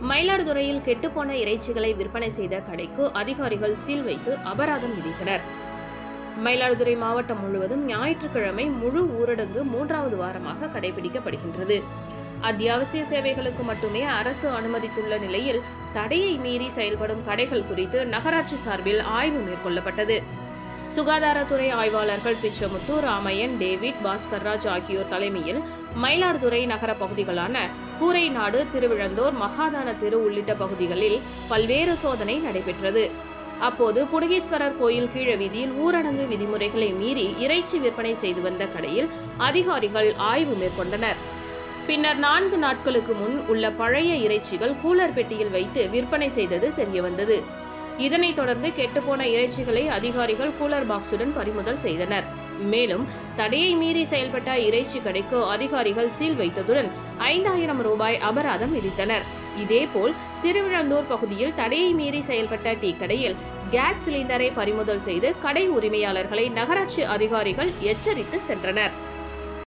மயிலாடுதுறையில் கெட்டுப்போன இறைச்சிகளை விற்பனை செய்த கடைக்கு அதிகாரிகள் சீல் வைத்து அபராதம் விதித்தனர் மயிலாடுதுறை மாவட்டம் முழுவதும் ஞாயிற்றுக்கிழமை முழு ஊரடங்கு மூன்றாவது வாரமாக கடைபிடிக்கப்படுகின்றது அத்தியாவசிய சேவைகளுக்கு மட்டுமே அரசு அனுமதித்துள்ள நிலையில் தடையை மீறி செயல்படும் கடைகள் குறித்து நகராட்சி சார்பில் ஆய்வு மேற்கொள்ளப்பட்டது சுகாதாரத்துறை ஆய்வாளர்கள் பிச்சமுத்து ராமையன் டேவிட் பாஸ்கர்ராஜ் ஆகியோர் தலைமையில் மயிலாடுதுறை நகர பகுதிகளான கூரைநாடு திருவிழந்தோர் மகாதான தெரு உள்ளிட்ட பகுதிகளில் பல்வேறு சோதனை நடைபெற்றது அப்போது புடுகேஸ்வரர் கோயில் கீழவீதியில் ஊரடங்கு விதிமுறைகளை மீறி இறைச்சி விற்பனை செய்து வந்த கடையில் அதிகாரிகள் ஆய்வு மேற்கொண்டனர் பின்னர் நான்கு நாட்களுக்கு முன் உள்ள பழைய இறைச்சிகள் கூலர் பெட்டியில் வைத்து விற்பனை செய்தது தெரியவந்தது இதனைத் தொடர்ந்து கெட்டுப்போன இறைச்சிகளை அதிகாரிகள் கூலர் பாக்ஸுடன் பறிமுதல் செய்தனர் மேலும் தடையை மீறி செயல்பட்ட இறைச்சி கடைக்கு அதிகாரிகள் சீல் வைத்ததுடன் ஐந்தாயிரம் ரூபாய் அபராதம் விதித்தனர் இதேபோல் திருவிழந்தூர் பகுதியில் தடையை மீறி செயல்பட்ட டீ கடையில் கேஸ் சிலிண்டரை பறிமுதல் செய்து கடை உரிமையாளர்களை நகராட்சி அதிகாரிகள் எச்சரித்து சென்றனர்